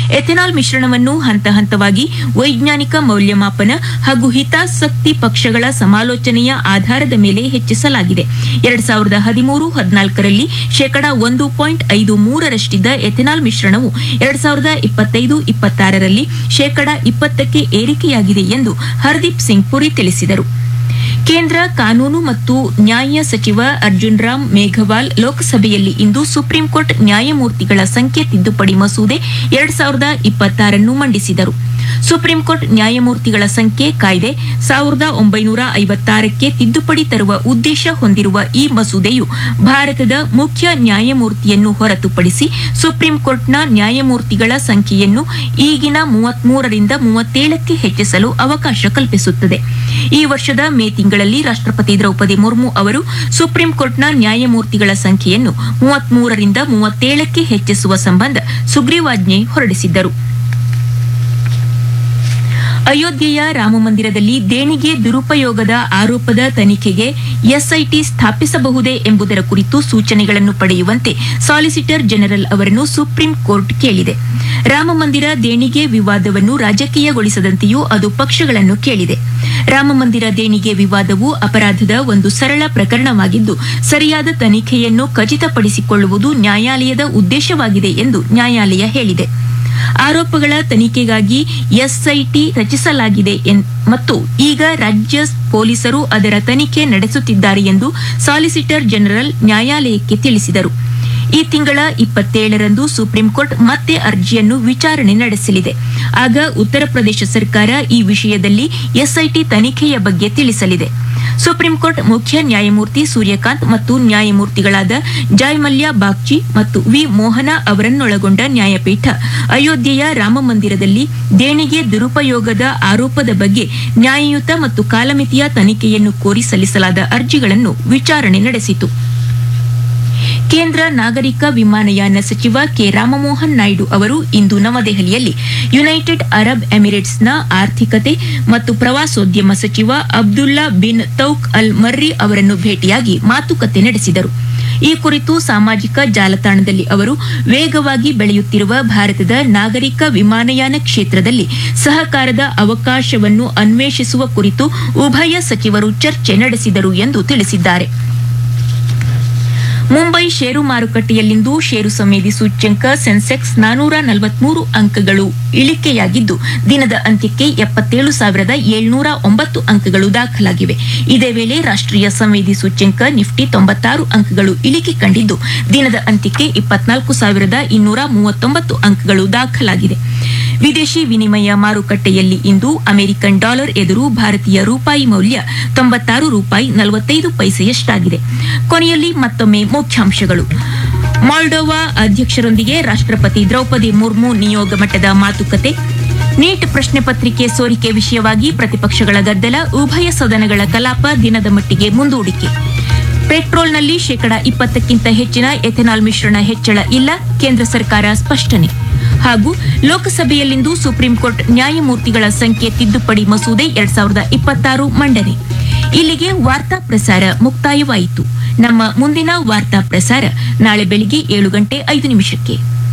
ethanol ಮಿಶ್ರಣವನ್ನು ಹಂತ ಹಂತವಾಗಿ ವೈಜ್ಞಾನಿಕ ಮೌಲ್ಯಮಾಪನ ಹಾಗೂ ಹಿತಾಸಕ್ತಿ ಪಕ್ಷಗಳ ಸಮಾಲೋಚನೆಯ ಆಧಾರದ ಮೇಲೆ ಹೆಚ್ಚಿಸಲಾಗಿದೆ ಎರಡ್ ಸಾವಿರದ ಹದಿಮೂರು ಹದಿನಾಲ್ಕರಲ್ಲಿ ಶೇಕಡಾ ಒಂದು ಪಾಯಿಂಟ್ ಐದು ಮೂರರಷ್ಟಿದ್ದ ಎಥೆನಾಲ್ ಮಿಶ್ರಣವು ಎರಡ್ ಸಾವಿರದ ಇಪ್ಪತ್ತೈದು ಇಪ್ಪತ್ತಾರರಲ್ಲಿ ಶೇಕಡಾ ಇಪ್ಪತ್ತಕ್ಕೆ ಏರಿಕೆಯಾಗಿದೆ ಎಂದು ಹರ್ದೀಪ್ ಸಿಂಗ್ ಪುರಿ ತಿಳಿಸಿದರು ಕೇಂದ್ರ ಕಾನೂನು ಮತ್ತು ನ್ಯಾಯ ಸಚಿವ ಅರ್ಜುನ್ ರಾಮ್ ಮೇಘವಾಲ್ ಲೋಕಸಭೆಯಲ್ಲಿ ಇಂದು ಸುಪ್ರೀಂ ಕೋರ್ಟ್ ನ್ಯಾಯಮೂರ್ತಿಗಳ ಸಂಖ್ಯೆ ತಿದ್ದುಪಡಿ ಮಸೂದೆ ಎರಡ್ ಸಾವಿರದ ಇಪ್ಪತ್ತಾರನ್ನು ಮಂಡಿಸಿದರು ಸುಪ್ರೀಂ ಕೋರ್ಟ್ ನ್ಯಾಯಮೂರ್ತಿಗಳ ಸಂಖ್ಯೆ ಕಾಯ್ದೆ ಸಾವಿರದ ಒಂಬೈನೂರ ಐವತ್ತಾರಕ್ಕೆ ತಿದ್ದುಪಡಿ ತರುವ ಉದ್ದೇಶ ಹೊಂದಿರುವ ಈ ಮಸೂದೆಯು ಭಾರತದ ಮುಖ್ಯ ನ್ಯಾಯಮೂರ್ತಿಯನ್ನು ಹೊರತುಪಡಿಸಿ ಸುಪ್ರೀಂ ಕೋರ್ಟ್ನ ನ್ಯಾಯಮೂರ್ತಿಗಳ ಸಂಖ್ಯೆಯನ್ನು ಈಗಿನ ಮೂವತ್ಮೂರರಿಂದ ಮೂವತ್ತೇಳಕ್ಕೆ ಹೆಚ್ಚಿಸಲು ಅವಕಾಶ ಕಲ್ಪಿಸುತ್ತದೆ ಈ ವರ್ಷದ ಮೇ ತಿಂಗಳಲ್ಲಿ ರಾಷ್ಟ್ರಪತಿ ದ್ರೌಪದಿ ಮುರ್ಮು ಅವರು ಸುಪ್ರೀಂ ಕೋರ್ಟ್ನ ನ್ಯಾಯಮೂರ್ತಿಗಳ ಸಂಖ್ಯೆಯನ್ನು ಮೂವತ್ಮೂರರಿಂದ ಮೂವತ್ತೇಳಕ್ಕೆ ಹೆಚ್ಚಿಸುವ ಸಂಬಂಧ ಸುಗ್ರೀವಾಜ್ಞೆ ಹೊರಡಿಸಿದ್ದರು ಅಯೋಧ್ಯೆಯ ರಾಮಮಂದಿರದಲ್ಲಿ ದೇಣಿಗೆ ದುರುಪಯೋಗದ ಆರೋಪದ ತನಿಖೆಗೆ ಎಸ್ಐಟಿ ಸ್ಥಾಪಿಸಬಹುದೇ ಎಂಬುದರ ಕುರಿತು ಸೂಚನೆಗಳನ್ನು ಪಡೆಯುವಂತೆ ಸಾಲಿಸಿಟರ್ ಜನರಲ್ ಅವರನ್ನು ಸುಪ್ರೀಂ ಕೋರ್ಟ್ ಕೇಳಿದೆ ರಾಮಮಂದಿರ ದೇಣಿಗೆ ವಿವಾದವನ್ನು ರಾಜಕೀಯಗೊಳಿಸದಂತೆಯೂ ಅದು ಪಕ್ಷಗಳನ್ನು ಕೇಳಿದೆ ರಾಮಮಂದಿರ ದೇಣಿಗೆ ವಿವಾದವು ಅಪರಾಧದ ಒಂದು ಸರಳ ಪ್ರಕರಣವಾಗಿದ್ದು ಸರಿಯಾದ ತನಿಖೆಯನ್ನು ಖಚಿತಪಡಿಸಿಕೊಳ್ಳುವುದು ನ್ಯಾಯಾಲಯದ ಉದ್ದೇಶವಾಗಿದೆ ಎಂದು ನ್ಯಾಯಾಲಯ ಹೇಳಿದೆ ಆರೋಪಗಳ ತನಿಖೆಗಾಗಿ ಎಸ್ಐಟಿ ರಚಿಸಲಾಗಿದೆ ಎನ್- ಮತ್ತು ಈಗ ರಾಜ್ಯ ಪೊಲೀಸರು ಅದರ ತನಿಖೆ ನಡೆಸುತ್ತಿದ್ದಾರೆ ಎಂದು ಸಾಲಿಸಿಟರ್ ಜನರಲ್ ನ್ಯಾಯಾಲಯಕ್ಕೆ ತಿಳಿಸಿದರು ಈ ತಿಂಗಳ ಇಪ್ಪತ್ತೇಳರಂದು ಸುಪ್ರೀಂ ಕೋರ್ಟ್ ಮತ್ತೆ ಅರ್ಜಿಯನ್ನು ವಿಚಾರಣೆ ನಡೆಸಲಿದೆ ಆಗ ಉತ್ತರ ಪ್ರದೇಶ ಸರ್ಕಾರ ಈ ವಿಷಯದಲ್ಲಿ ಎಸ್ಐಟಿ ತನಿಖೆಯ ಬಗ್ಗೆ ತಿಳಿಸಲಿದೆ ಸುಪ್ರೀಂ ಕೋರ್ಟ್ ಮುಖ್ಯ ನ್ಯಾಯಮೂರ್ತಿ ಸೂರ್ಯಕಾಂತ್ ಮತ್ತು ನ್ಯಾಯಮೂರ್ತಿಗಳಾದ ಜಯಮಲ್ಯ ಬಾಗ್ಚಿ ಮತ್ತು ವಿ ಮೋಹನ ಅವರನ್ನೊಳಗೊಂಡ ನ್ಯಾಯಪೀಠ ಅಯೋಧ್ಯೆಯ ರಾಮಮಂದಿರದಲ್ಲಿ ದೇಣಿಗೆ ದುರುಪಯೋಗದ ಆರೋಪದ ಬಗ್ಗೆ ನ್ಯಾಯಯುತ ಮತ್ತು ಕಾಲಮಿತಿಯ ತನಿಖೆಯನ್ನು ಕೋರಿ ಸಲ್ಲಿಸಲಾದ ಅರ್ಜಿಗಳನ್ನು ವಿಚಾರಣೆ ನಡೆಸಿತು ಕೇಂದ್ರ ನಾಗರಿಕ ವಿಮಾನಯಾನ ಸಚಿವ ಕೆ ರಾಮಮೋಹನ್ ನಾಯ್ಡು ಅವರು ಇಂದು ನವದೆಹಲಿಯಲ್ಲಿ ಯುನೈಟೆಡ್ ಅರಬ್ ಎಮಿರೇಟ್ಸ್ನ ಆರ್ಥಿಕತೆ ಮತ್ತು ಪ್ರವಾಸೋದ್ಯಮ ಸಚಿವ ಅಬ್ದುಲ್ಲಾ ಬಿನ್ ತೌಕ್ ಅಲ್ ಮರ್ರಿ ಅವರನ್ನು ಭೇಟಿಯಾಗಿ ಮಾತುಕತೆ ನಡೆಸಿದರು ಈ ಕುರಿತು ಸಾಮಾಜಿಕ ಜಾಲತಾಣದಲ್ಲಿ ಅವರು ವೇಗವಾಗಿ ಬೆಳೆಯುತ್ತಿರುವ ಭಾರತದ ನಾಗರಿಕ ವಿಮಾನಯಾನ ಕ್ಷೇತ್ರದಲ್ಲಿ ಸಹಕಾರದ ಅವಕಾಶವನ್ನು ಅನ್ವೇಷಿಸುವ ಕುರಿತು ಉಭಯ ಸಚಿವರು ಚರ್ಚೆ ನಡೆಸಿದರು ಎಂದು ತಿಳಿಸಿದ್ದಾರೆ ಮುಂಬೈ ಷೇರು ಮಾರುಕಟ್ಟೆಯಲ್ಲಿಂದು ಷೇರು ಸಂವೇದಿ ಸೂಚ್ಯಂಕ ಸೆನ್ಸೆಕ್ಸ್ ನಾನೂರ ನಲವತ್ಮೂರು ಅಂಕಗಳು ಇಳಿಕೆಯಾಗಿದ್ದು ದಿನದ ಅಂತ್ಯಕ್ಕೆ ಎಪ್ಪತ್ತೇಳು ಸಾವಿರದ ಏಳ್ನೂರ ಒಂಬತ್ತು ಅಂಕಗಳು ದಾಖಲಾಗಿವೆ ಇದೇ ವೇಳೆ ರಾಷ್ಟ್ರೀಯ ಸಂವೇದಿ ಸೂಚ್ಯಂಕ ನಿಫ್ಟಿ ತೊಂಬತ್ತಾರು ಅಂಕಗಳು ಇಳಿಕೆ ಕಂಡಿದ್ದು ದಿನದ ಅಂತ್ಯಕ್ಕೆ ಇಪ್ಪತ್ನಾಲ್ಕು ಸಾವಿರದ ಇನ್ನೂರ ಮೂವತ್ತೊಂಬತ್ತು ಅಂಕಗಳು ದಾಖಲಾಗಿದೆ ವಿದೇಶಿ ವಿನಿಮಯ ಮಾರುಕಟ್ಟೆಯಲ್ಲಿ ಇಂದು ಅಮೆರಿಕನ್ ಡಾಲರ್ ಎದುರು ಭಾರತೀಯ ರೂಪಾಯಿ ಮೌಲ್ಯ ತೊಂಬತ್ತಾರು ರೂಪಾಯಿ ನಲವತ್ತೈದು ಪೈಸೆಯಷ್ಟಾಗಿದೆ ಕೊನೆಯಲ್ಲಿ ಮತ್ತೊಮ್ಮೆ ಮುಖ್ಯಾಂಶಗಳು ಮಾಲ್ಡೋವಾ ಅಧ್ಯಕ್ಷರೊಂದಿಗೆ ರಾಷ್ಟ್ರಪತಿ ದ್ರೌಪದಿ ಮುರ್ಮು ನಿಯೋಗ ಮಟ್ಟದ ಮಾತುಕತೆ ನೀಟ್ ಪ್ರಶ್ನೆ ಪತ್ರಿಕೆ ಸೋರಿಕೆ ವಿಷಯವಾಗಿ ಪ್ರತಿಪಕ್ಷಗಳ ಗದ್ದಲ ಉಭಯ ಸದನಗಳ ಕಲಾಪ ದಿನದ ಮಟ್ಟಿಗೆ ಮುಂದೂಡಿಕೆ ಪೆಟ್ರೋಲ್ನಲ್ಲಿ ಶೇಕಡ ಇಪ್ಪತ್ತಕ್ಕಿಂತ ಹೆಚ್ಚಿನ ಎಥೆನಾಲ್ ಮಿಶ್ರಣ ಹೆಚ್ಚಳ ಇಲ್ಲ ಕೇಂದ್ರ ಸರ್ಕಾರ ಸ್ಪಷ್ಟನೆ ಹಾಗೂ ಲೋಕಸಭೆಯಲ್ಲಿಂದು ಸುಪ್ರೀಂ ಕೋರ್ಟ್ ನ್ಯಾಯಮೂರ್ತಿಗಳ ಸಂಖ್ಯೆ ತಿದ್ದುಪಡಿ ಮಸೂದೆ ಎರಡ್ ಸಾವಿರದ ಇಪ್ಪತ್ತಾರು ಮಂಡನೆ ಇಲ್ಲಿಗೆ ವಾರ್ತಾ ಪ್ರಸಾರ ಮುಕ್ತಾಯವಾಯಿತು ನಮ್ಮ ಮುಂದಿನ ವಾರ್ತಾ ಪ್ರಸಾರ ನಾಳೆ ಬೆಳಿಗ್ಗೆ ಏಳು ಗಂಟೆ ಐದು ನಿಮಿಷಕ್ಕೆ